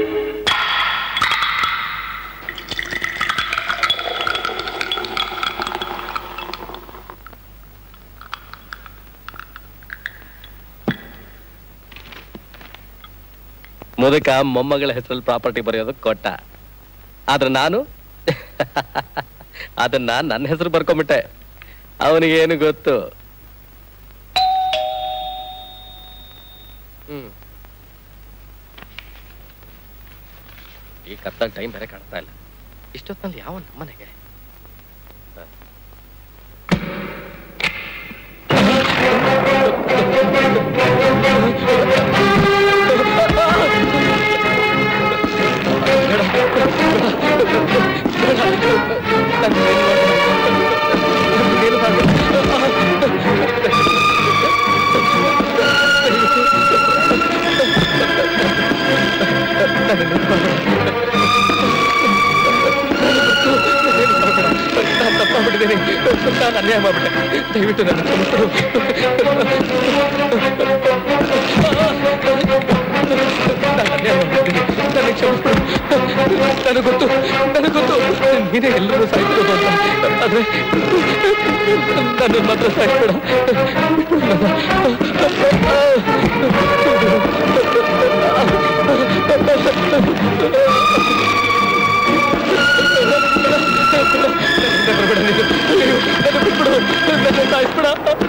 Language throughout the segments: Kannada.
ಮುದುಕ ಮೊಮ್ಮಗಳ ಹೆಸರಲ್ಲಿ ಪ್ರಾಪರ್ಟಿ ಬರೆಯೋದಕ್ಕೆ ಕೊಟ್ಟ ಆದ್ರೆ ನಾನು ಅದನ್ನ ನನ್ನ ಹೆಸರು ಬರ್ಕೊಂಬಿಟ್ಟೆ ಅವನಿಗೆ ಏನು ಗೊತ್ತು ಹ್ಮ್ ಈ ಕತ್ತಲ್ ಟೈಮ್ ಬೇರೆ ಕಾಣ್ತಾ ಇಲ್ಲ ಇಷ್ಟೊತ್ತಲ್ಲಿ ಯಾವ ನಮ್ಮನೆಗೆ ತಪ್ಪಾಗ್ಬಿಟ್ಟಿದ್ದೀನಿ ನಾನು ಅನ್ಯಾಯ ಮಾಡ್ಬಿಟ್ಟೆ ದಯವಿಟ್ಟು ನನ್ನ ಕ್ಷಮಿಸ್ಬಿಡು. ನಾನು ಅನ್ಯಾಯ ಮಾಡ್ಬಿಟ್ಟಿದ್ದೀನಿ. ನನಗೆ ಕ್ಷಮಿಸ್ಬಿಡು. ನನಗೆ ಗೊತ್ತು ನನಗೆ ಗೊತ್ತು ನೀನೇ ಎಲ್ಲರೂ ಸಾಯ್ತಿರೋದು ಅಂತ ಆದ್ರೆ ನನ್ನ ಮಾತ್ರ ಸಾಯ್ಬೇಡ ನನ್ನ ಬಿಟ್ಬಿಡು ನನ್ನ ಸಾಯಿಸ್ಬಿಡ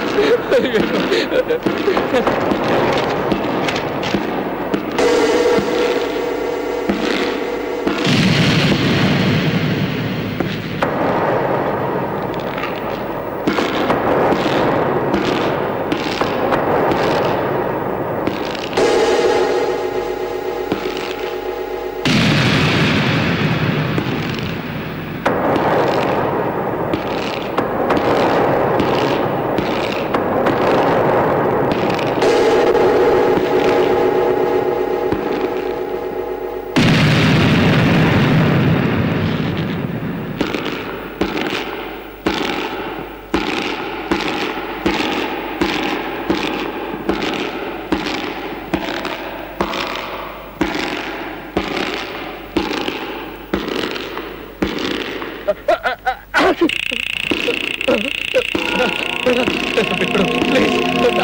ಬಿಟ್ಬಿಡು ಪ್ಲೀಸ್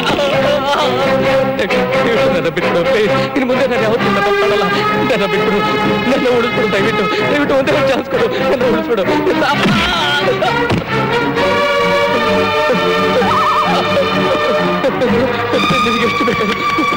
ನನ್ನ ಬಿಟ್ಬಿಡು ಪ್ಲೀಸ್ ಇನ್ನು ಮುಂದೆ ನಾನು ಯಾವತ್ತೂ ನನ್ನ ತಪ್ಪಲ್ಲ ನನ್ನ ಬಿಟ್ಬಿಡು ನನ್ನ ಉಳಿಸ್ಬಿಡು ದಯವಿಟ್ಟು ದಯವಿಟ್ಟು ಒಂದೇ ಒಂದು ಚಾನ್ಸ್ ಕೊಡು ನನ್ನ ಉಳಿಸ್ಬಿಡು ನಿನಗೆ ಎಷ್ಟು ಬೇಕಾದ್ರು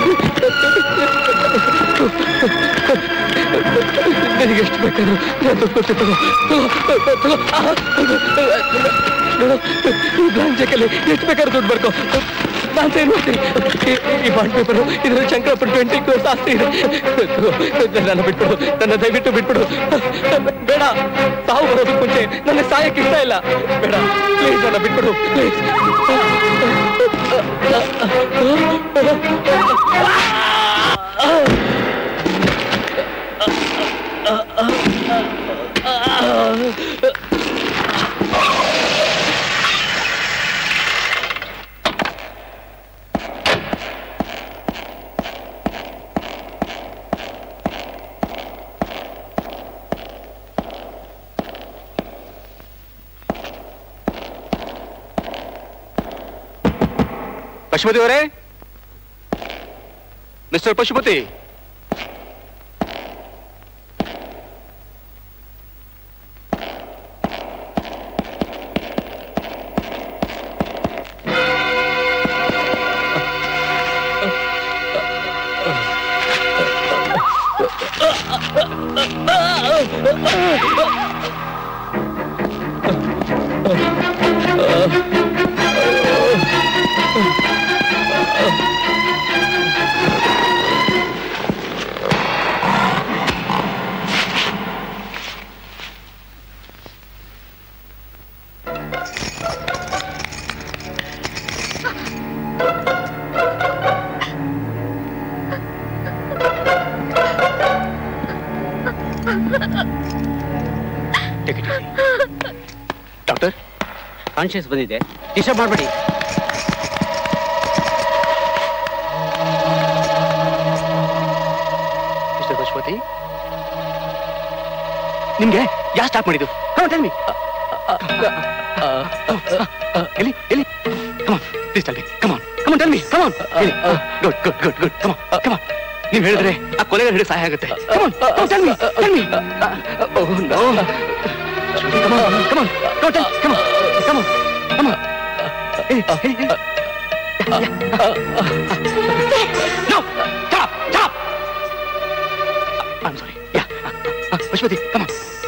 ನಿನಗೆ ಎಷ್ಟು ಬೇಕಾದ್ರು ನಾನು ಕೊಟ್ಟು ತಗೋ ತಗೋ ತಗೋ ನೋಡು, ಈ ಬ್ಲಾಂಕ್ ಚೆಕ್ಕಲ್ಲಿ ಎಷ್ಟು ಬೇಕಾದ್ರೂ ದುಡ್ಡು ಬರ್ಕೋ ನಾನು ಸೇರ್ ಮಾಡ್ತೀನಿ ಈ- ಈ ಬಾಂಡ್ ಪೇಪರು ಇದರಲ್ಲಿ ಶಂಕರಪ್ಪನ ಟ್ವೆಂಟಿ ಕ್ರೋಸ್ ಆಸ್ತಿ ಇದೆ ತಗೋ, ನನ್ನ ಬಿಟ್ಬಿಡು ನನ್ನ ದಯವಿಟ್ಟು ಬಿಟ್ಬಿಡು ಬೇಡ ತಾವು ಬರೋದಕ್ಕೆ ಮುಂಚೆ ನನ್ನ ಸಾಯಕ್ಕೆ ಇಷ್ಟ ಇಲ್ಲ ಬೇಡ ಪ್ಲೀಸ್ ನನ್ನ ಬಿಟ್ಬಿಡು ಪ್ಲೀಸ್ ಪಶುಪತಿ ಅವರೇ ಮಿಸ್ಟರ್ ಪಶುಪತಿ ಡಾಕ್ಟರ್ ಕಾನ್ಶಿಯಸ್ ಬಂದಿದೆ ಡಿಸ್ಟರ್ಬ್ ಮಾಡಬೇಡಿ ಮಿಸ್ಟರ್ ಪಶುಪತಿ ನಿಮ್ಗೆ ಯಾರು ಸ್ಟಾಪ್ ಮಾಡಿದ್ದು ಕಮ್ ಟೆಲ್ ಮಿ ಎಲ್ಲಿ ಎಲ್ಲಿ come on please tell me come on come on tell me come on good good good good come on come on ನೀವು ಹೇಳಿದ್ರೆ ಆ ಕೊಲೆಗಾರ ಹಿಡಿದು ಸಹಾಯ ಆಗುತ್ತೆ come on come tell me tell me oh no come on come on come tell come on come on come on ಹೇಳಿ ಹೇಳಿ ಹೇಳಿ No! Stop! Stop! I'm sorry. Yeah. Uh, uh, Pashupati, come on.